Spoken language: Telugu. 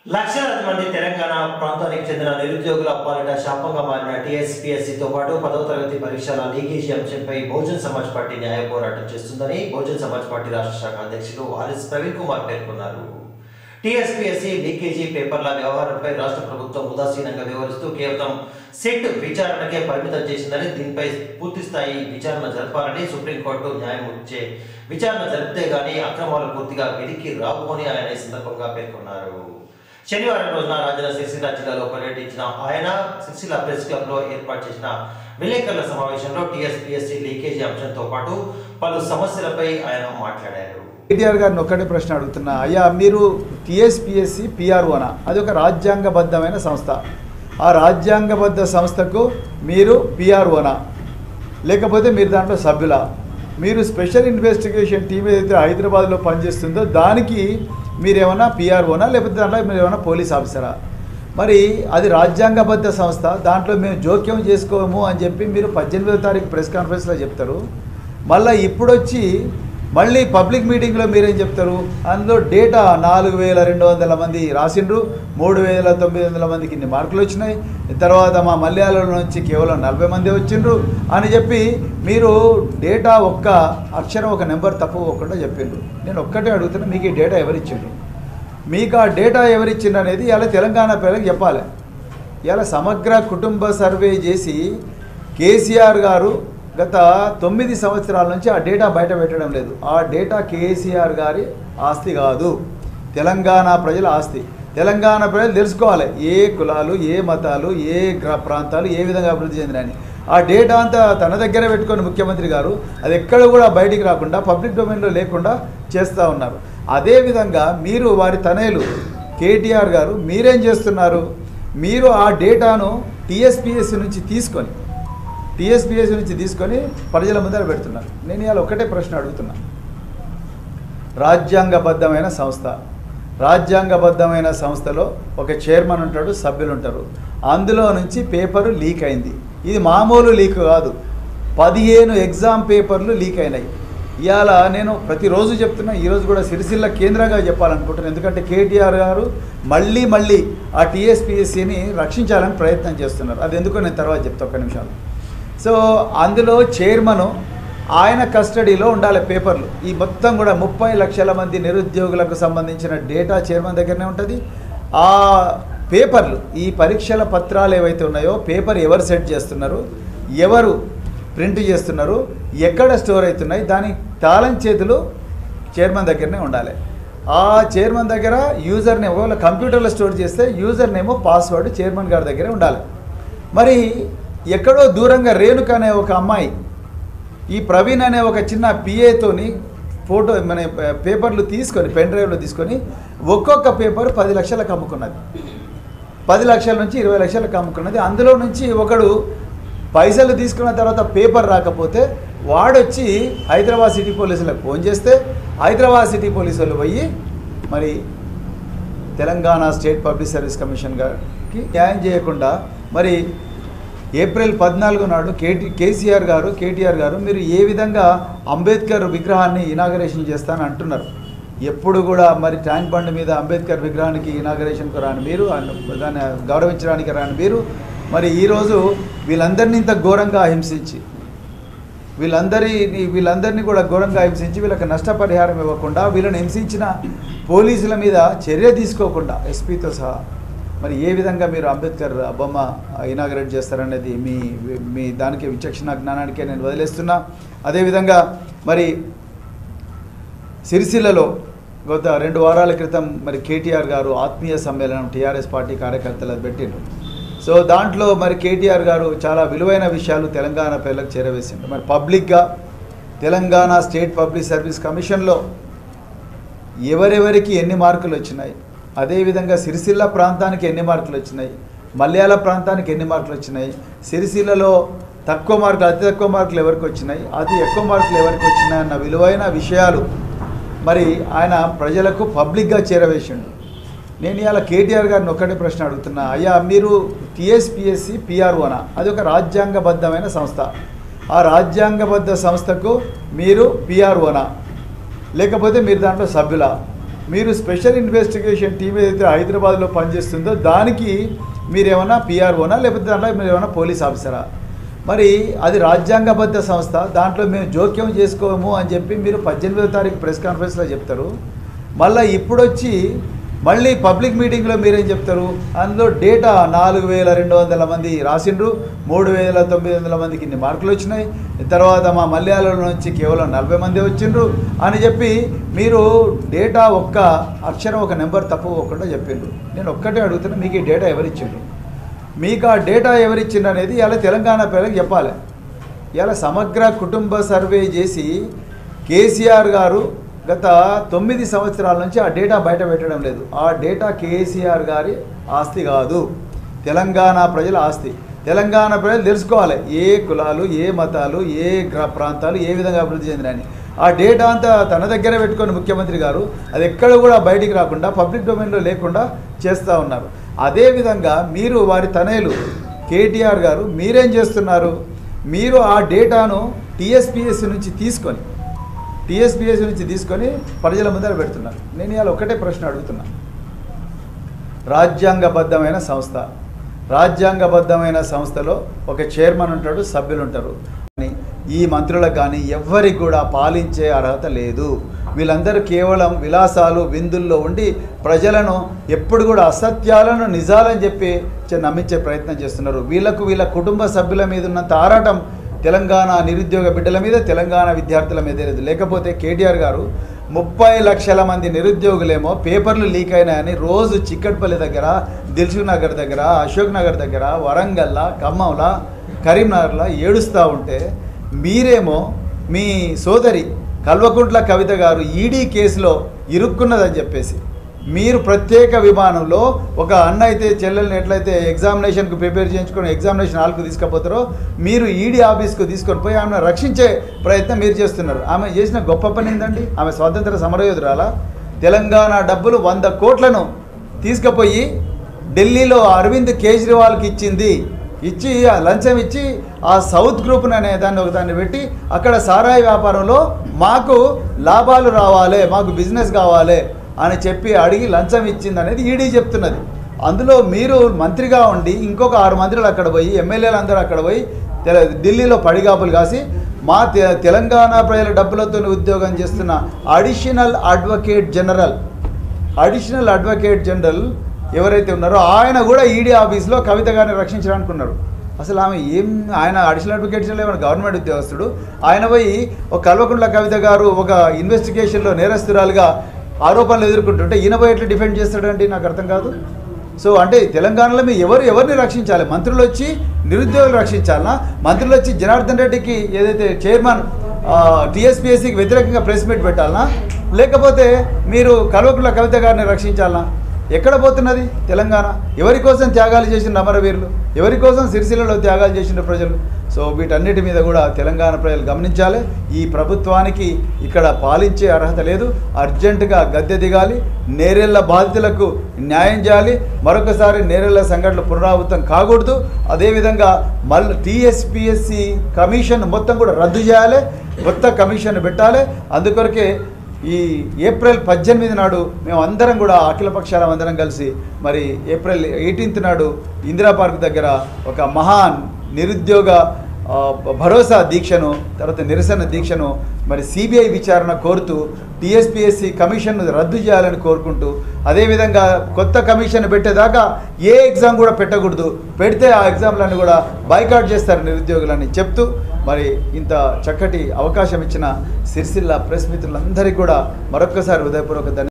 లక్షలాది మంది తెలంగాణ ప్రాంతానికి చెందిన నిరుద్యోగుల పాలిట శాపంగా మారిన టీఎస్పీఎస్సీతో పాటు పదవ తరగతి పరీక్షల లీకేజీ అంశంపై బహుజన్ సమాజ్ పార్టీ న్యాయ పోరాటం చేస్తుందని బహుజన్ సమాజ్ పార్టీ రాష్ట్ర శాఖ అధ్యక్షులు ఆర్ఎస్ ప్రవీణ్ కుమార్ పేర్కొన్నారు టీఎస్పీఎస్సీ లీకేజీ పేపర్ల వ్యవహారంపై రాష్ట్ర ప్రభుత్వం ఉదాసీనంగా వ్యవహరిస్తూ కేవలం సెట్ విచారణకే పరిమితం చేసిందని దీనిపై పూర్తి స్థాయి విచారణ జరపాలని సుప్రీంకోర్టు న్యాయమూర్చే విచారణ జరిపితే గానీ అక్రమాలు పూర్తిగా వెలికి రావు అని ఆయన ఈ సందర్భంగా పేర్కొన్నారు శనివారం రోజున రాజన్న సిరిసిల్ల జిల్లాలో పర్యటించిన ఆయన సిరిసిల్ల ప్రెస్ క్లబ్ లో ఏర్పాటు చేసిన విలేకరుల సమావేశంలో టీఎస్పీఎస్సీ లీకేజీ అంశంతో పాటు పలు సమస్యలపై ఆయన మాట్లాడారు కేటీఆర్ గారిని ఒక్కటే ప్రశ్న అడుగుతున్నా అయ్యా మీరు టీఎస్పిఎస్సి పిఆర్ఓనా అది ఒక రాజ్యాంగబద్ధమైన సంస్థ ఆ రాజ్యాంగబద్ధ సంస్థకు మీరు పిఆర్ఓనా లేకపోతే మీరు దాంట్లో సభ్యులా మీరు స్పెషల్ ఇన్వెస్టిగేషన్ టీం ఏదైతే హైదరాబాద్లో పనిచేస్తుందో దానికి మీరేమన్నా పిఆర్ఓనా లేకపోతే దాంట్లో మీరు ఏమైనా పోలీస్ ఆఫీసరా మరి అది రాజ్యాంగబద్ధ సంస్థ దాంట్లో మేము జోక్యం చేసుకోము అని చెప్పి మీరు పద్దెనిమిదో తారీఖు ప్రెస్ కాన్ఫరెన్స్లో చెప్తారు మళ్ళీ ఇప్పుడు వచ్చి మళ్ళీ పబ్లిక్ మీటింగ్లో మీరేం చెప్తారు అందులో డేటా నాలుగు వేల రెండు వందల మంది రాసిండ్రు మూడు వేల తొమ్మిది వందల మందికి ఇన్ని మార్కులు వచ్చినాయి తర్వాత మా మలయాళం నుంచి కేవలం నలభై మంది వచ్చిండ్రు అని చెప్పి మీరు డేటా ఒక్క అక్షరం ఒక నెంబర్ తప్పు పోకుండా చెప్పిండ్రు నేను ఒక్కటే అడుగుతున్నా మీకు ఈ డేటా ఎవరిచ్చిండ్రు మీకు ఆ డేటా ఎవరిచ్చిండ్రు అనేది ఇలా తెలంగాణ ప్రజలకు చెప్పాలి ఇలా సమగ్ర కుటుంబ సర్వే చేసి కేసీఆర్ గారు గత తొమ్మిది సంవత్సరాల నుంచి ఆ డేటా బయట పెట్టడం లేదు ఆ డేటా కేసీఆర్ గారి ఆస్తి కాదు తెలంగాణ ప్రజల ఆస్తి తెలంగాణ ప్రజలు తెలుసుకోవాలి ఏ కులాలు ఏ మతాలు ఏ గ్ర ప్రాంతాలు ఏ విధంగా అభివృద్ధి చెందినాయని ఆ డేటా అంతా తన దగ్గర పెట్టుకొని ముఖ్యమంత్రి గారు అది ఎక్కడ కూడా బయటికి రాకుండా పబ్లిక్ డొమైన్లో లేకుండా చేస్తూ ఉన్నారు అదేవిధంగా మీరు వారి తనయులు కేటీఆర్ గారు మీరేం చేస్తున్నారు మీరు ఆ డేటాను టీఎస్పిఎస్సి నుంచి తీసుకొని టీఎస్పిఎస్సి నుంచి తీసుకొని ప్రజల ముందర పెడుతున్నారు నేను ఇవాళ ఒకటే ప్రశ్న అడుగుతున్నా రాజ్యాంగబద్ధమైన సంస్థ రాజ్యాంగబద్ధమైన సంస్థలో ఒక చైర్మన్ ఉంటాడు సభ్యులు ఉంటారు అందులో నుంచి పేపరు లీక్ అయింది ఇది మామూలు లీక్ కాదు పదిహేను ఎగ్జామ్ పేపర్లు లీక్ అయినాయి ఇవాళ నేను ప్రతిరోజు చెప్తున్నా ఈరోజు కూడా సిరిసిల్ల కేంద్రంగా చెప్పాలనుకుంటున్నాను ఎందుకంటే కేటీఆర్ గారు మళ్ళీ మళ్ళీ ఆ టీఎస్పిఎస్సిని రక్షించాలని ప్రయత్నం చేస్తున్నారు అది ఎందుకో నేను తర్వాత చెప్తా ఒక్క నిమిషాలు సో అందులో చైర్మను ఆయన కస్టడీలో ఉండాలి పేపర్లు ఈ మొత్తం కూడా ముప్పై లక్షల మంది నిరుద్యోగులకు సంబంధించిన డేటా చైర్మన్ దగ్గరనే ఉంటుంది ఆ పేపర్లు ఈ పరీక్షల పత్రాలు ఏవైతే ఉన్నాయో పేపర్ ఎవరు సెట్ చేస్తున్నారు ఎవరు ప్రింట్ చేస్తున్నారు ఎక్కడ స్టోర్ అవుతున్నాయి దాని తాళం చేతులు చైర్మన్ దగ్గరనే ఉండాలి ఆ చైర్మన్ దగ్గర యూజర్ నేమ్ ఒకవేళ కంప్యూటర్లో స్టోర్ చేస్తే యూజర్ నేమో పాస్వర్డ్ చైర్మన్ గారి దగ్గరే ఉండాలి మరి ఎక్కడో దూరంగా రేణుక అనే ఒక అమ్మాయి ఈ ప్రవీణ్ అనే ఒక చిన్న పిఏతోని ఫోటో మన పేపర్లు తీసుకొని పెన్ డ్రైవ్లో తీసుకొని ఒక్కొక్క పేపర్ పది లక్షలకు అమ్ముకున్నది పది లక్షల నుంచి ఇరవై లక్షలకు అమ్ముకున్నది అందులో నుంచి ఒకడు పైసలు తీసుకున్న తర్వాత పేపర్ రాకపోతే వాడొచ్చి హైదరాబాద్ సిటీ పోలీసులకు ఫోన్ చేస్తే హైదరాబాద్ సిటీ పోలీసులు పోయి మరి Telangana state public service commission గారికి న్యాయం చేయకుండా మరి ఏప్రిల్ పద్నాలుగు నాడు కేటీ కేసీఆర్ గారు కేటీఆర్ గారు మీరు ఏ విధంగా అంబేద్కర్ విగ్రహాన్ని ఇనాగరేషన్ చేస్తానని అంటున్నారు ఎప్పుడు కూడా మరి ట్యాంక్ బండ్ మీద అంబేద్కర్ విగ్రహానికి ఇనాగరేషన్కు రాని మీరు అన్- దాన్ని గౌరవించడానికి రాని మీరు మరి ఈరోజు వీళ్ళందరినీ ఇంత ఘోరంగా హింసించి వీళ్ళందరినీ వీళ్ళందరినీ కూడా ఘోరంగా హింసించి వీళ్ళకి నష్టపరిహారం ఇవ్వకుండా వీళ్ళని హింసించిన పోలీసుల మీద చర్య తీసుకోకుండా ఎస్పీతో సహా మరి ఏ విధంగా మీరు అంబేద్కర్ బొమ్మ ఇనాగరేట్ చేస్తారనేది మీ మీ దానికి విచక్షణ జ్ఞానానికే నేను వదిలేస్తున్నా అదేవిధంగా మరి సిరిసిల్లలో గత రెండు వారాల క్రితం మరి కేటీఆర్ గారు ఆత్మీయ సమ్మేళనం టీఆర్ఎస్ పార్టీ కార్యకర్తలు పెట్టిండ్రు సో దాంట్లో మరి కేటీఆర్ గారు చాలా విలువైన విషయాలు తెలంగాణ ప్రజలకు చేరవేసిండ్రు మరి పబ్లిక్గా తెలంగాణ స్టేట్ పబ్లిక్ సర్వీస్ కమిషన్లో ఎవరెవరికి ఎన్ని మార్కులు వచ్చినాయి అదేవిధంగా సిరిసిల్ల ప్రాంతానికి ఎన్ని మార్కులు వచ్చినాయి మలయాళ ప్రాంతానికి ఎన్ని మార్కులు వచ్చినాయి సిరిసిల్లలో తక్కువ మార్కులు అతి తక్కువ మార్కులు ఎవరికి వచ్చినాయి అతి ఎక్కువ మార్కులు ఎవరికి వచ్చినాయి అన్న విలువైన విషయాలు మరి ఆయన ప్రజలకు పబ్లిక్గా చేరవేసిండు నేను ఇవాళ కేటీఆర్ గారిని ఒక్కటే ప్రశ్న అడుగుతున్నా అయ్యా మీరు టీఎస్పిఎస్సి పిఆర్ఓనా అది ఒక రాజ్యాంగబద్ధమైన సంస్థ ఆ రాజ్యాంగబద్ధ సంస్థకు మీరు పిఆర్ఓనా లేకపోతే మీరు దాంట్లో సభ్యులా మీరు స్పెషల్ ఇన్వెస్టిగేషన్ టీం ఏదైతే హైదరాబాద్లో పనిచేస్తుందో దానికి మీరేమన్నా పిఆర్ఓనా లేకపోతే దాంట్లో మీరు ఏమన్నా పోలీస్ ఆఫీసరా మరి అది రాజ్యాంగబద్ధ సంస్థ దాంట్లో మేము జోక్యం చేసుకోము అని చెప్పి మీరు పద్దెనిమిదో తారీఖు ప్రెస్ కాన్ఫరెన్స్లో చెప్తారు మళ్ళీ ఇప్పుడు వచ్చి మళ్ళీ పబ్లిక్ మీటింగ్లో మీరేం చెప్తారు అందులో డేటా నాలుగు వేల రెండు వందల మంది రాసిండ్రు మూడు వేల తొమ్మిది వందల మందికి ఇన్ని మార్కులు వచ్చినాయి తర్వాత మా మలయాళం నుంచి కేవలం నలభై మంది వచ్చిండ్రు అని చెప్పి మీరు డేటా ఒక్క అక్షరం ఒక నెంబర్ తప్పు పోకుండా చెప్పిండ్రు నేను ఒక్కటే అడుగుతున్నా మీకు ఈ డేటా ఎవరిచ్చిండ్రు మీకు ఆ డేటా ఎవరిచ్చిండ్రు అనేది ఇలా తెలంగాణ ప్రజలకు చెప్పాలి ఇలా సమగ్ర కుటుంబ సర్వే చేసి కేసీఆర్ గారు గత తొమ్మిది సంవత్సరాల నుంచి ఆ డేటా బయట పెట్టడం లేదు ఆ డేటా కేసీఆర్ గారి ఆస్తి కాదు తెలంగాణ ప్రజల ఆస్తి తెలంగాణ ప్రజలు తెలుసుకోవాలి ఏ కులాలు ఏ మతాలు ఏ గ్ర ప్రాంతాలు ఏ విధంగా అభివృద్ధి చెందినాయని ఆ డేటా అంతా తన దగ్గర పెట్టుకొని ముఖ్యమంత్రి గారు అది ఎక్కడ కూడా బయటికి రాకుండా పబ్లిక్ డొమైన్లో లేకుండా చేస్తూ ఉన్నారు అదేవిధంగా మీరు వారి తనయులు కేటీఆర్ గారు మీరేం చేస్తున్నారు మీరు ఆ డేటాను టీఎస్పిఎస్సి నుంచి తీసుకొని టీఎస్పిఎస్సి నుంచి తీసుకొని ప్రజల ముందర పెడుతున్నారు నేను ఇవాళ ఒకటే ప్రశ్న అడుగుతున్నా రాజ్యాంగబద్ధమైన సంస్థ రాజ్యాంగబద్ధమైన సంస్థలో ఒక చైర్మన్ ఉంటాడు సభ్యులు ఉంటారు కానీ ఈ మంత్రులకు కానీ ఎవ్వరికి కూడా పాలించే అర్హత లేదు వీళ్ళందరూ కేవలం విలాసాలు విందుల్లో ఉండి ప్రజలను ఎప్పుడు కూడా అసత్యాలను నిజాలని చెప్పి చె- నమ్మించే ప్రయత్నం చేస్తున్నారు వీళ్ళకు వీళ్ళ కుటుంబ సభ్యుల మీద ఉన్నంత ఆరాటం తెలంగాణ నిరుద్యోగ బిడ్డల మీద తెలంగాణ విద్యార్థుల మీద లేదు లేకపోతే కేటీఆర్ గారు ముప్పై లక్షల మంది నిరుద్యోగులేమో పేపర్లు లీక్ అయినాయని రోజు చిక్కట్పల్లి దగ్గర దిల్సుఖ్ నగర్ దగ్గర అశోక్ నగర్ దగ్గర వరంగల్లా ఖమ్మంలా కరీంనగర్లో ఏడుస్తూ ఉంటే మీరేమో మీ సోదరి కల్వకుంట్ల కవిత గారు ఈడీ కేసులో ఇరుక్కున్నదని చెప్పేసి మీరు ప్రత్యేక విమానంలో ఒక అన్న అయితే చెల్లెల్ని ఎట్లయితే ఎగ్జామినేషన్కు ప్రిపేర్ చేయించుకొని ఎగ్జామినేషన్ హాల్కు తీసుకుపోతారో మీరు ఈడీ ఆఫీస్కు తీసుకొని పోయి ఆమెను రక్షించే ప్రయత్నం మీరు చేస్తున్నారు ఆమె చేసిన గొప్ప పని ఏందండి ఆమె స్వాతంత్ర సమరయోధురాలా తెలంగాణ డబ్బులు వంద కోట్లను తీసుకుపోయి ఢిల్లీలో అరవింద్ కేజ్రీవాల్కి ఇచ్చింది ఇచ్చి ఆ లంచం ఇచ్చి ఆ సౌత్ గ్రూప్ అనే దాన్ని ఒక దాన్ని పెట్టి అక్కడ సారాయి వ్యాపారంలో మాకు లాభాలు రావాలి మాకు బిజినెస్ కావాలి అని చెప్పి అడిగి లంచం ఇచ్చింది అనేది ఈడీ చెప్తున్నది అందులో మీరు మంత్రిగా ఉండి ఇంకొక ఆరు మంత్రులు అక్కడ పోయి ఎమ్మెల్యేలు అందరూ అక్కడ పోయి తెల- ఢిల్లీలో పడిగాపులు కాసి మా తె- తెలంగాణ ప్రజల డబ్బులతో ఉద్యోగం చేస్తున్న additional advocate general additional advocate general ఎవరైతే ఉన్నారో ఆయన కూడా ఈడీ ఆఫీస్లో కవిత గారిని రక్షించడానికి ఉన్నారు అసలు ఆమె ఏం ఆయన అడిషనల్ అడ్వకేట్ జనరల్ ఏమైనా గవర్నమెంట్ ఉద్యోగస్తుడు ఆయన పోయి ఒక కల్వకుంట్ల కవిత గారు ఒక ఇన్వెస్టిగేషన్లో నేరస్తురాలుగా ఆరోపణలు ఎదుర్కొంటుంటే ఈయన పోయి ఎట్లా డిఫెండ్ చేస్తాడండి నాకు అర్థం కాదు సో అంటే తెలంగాణలో మీరు ఎవరు ఎవరిని రక్షించాలి మంత్రులు వచ్చి నిరుద్యోగులు రక్షించాలనా మంత్రులు వచ్చి జనార్దన్ రెడ్డికి ఏదైతే చైర్మన్ టీఎస్పీఎస్సీకి వ్యతిరేకంగా ప్రెస్ మీట్ పెట్టాలనా లేకపోతే మీరు కల్వకుల కవిత గారిని రక్షించాలనా ఎక్కడ పోతున్నది తెలంగాణ ఎవరి కోసం త్యాగాలు చేసిన అమరవీరులు ఎవరి కోసం సిరిసిల్లలో త్యాగాలు చేసిన ప్రజలు సో వీటన్నిటి మీద కూడా తెలంగాణ ప్రజలు గమనించాలి ఈ ప్రభుత్వానికి ఇక్కడ పాలించే అర్హత లేదు అర్జెంటుగా గద్దె దిగాలి నేరెళ్ల బాధితులకు న్యాయం చేయాలి మరొకసారి నేరెళ్ల సంఘటనలు పునరావృతం కాకూడదు అదేవిధంగా మళ్ళీ టీఎస్పిఎస్సి కమిషన్ మొత్తం కూడా రద్దు చేయాలి కొత్త కమిషన్ పెట్టాలి అందుకొరకే ఈ ఏప్రిల్ పద్దెనిమిది నాడు మేము అందరం కూడా అఖిల పక్షాల అందరం కలిసి మరి ఏప్రిల్ ఎయిటీన్త్ నాడు ఇందిరా పార్క్ దగ్గర ఒక మహాన్ నిరుద్యోగ ఆ, భరోసా దీక్షను తర్వాత నిరసన దీక్షను మరి సిబిఐ విచారణ కోరుతూ టీఎస్పీఎస్సి కమిషన్ను రద్దు చేయాలని కోరుకుంటూ అదేవిధంగా కొత్త కమిషన్ పెట్టేదాకా ఏ ఎగ్జామ్ కూడా పెట్టకూడదు పెడితే ఆ ఎగ్జామ్లన్నీ కూడా బైకాట్ చేస్తారు నిరుద్యోగులని చెప్తూ మరి ఇంత చక్కటి అవకాశం ఇచ్చిన సిరిసిల్ల ప్రెస్ మిత్రులందరికీ కూడా మరొక్కసారి హృదయపూర్వక ధన్యవాదాలు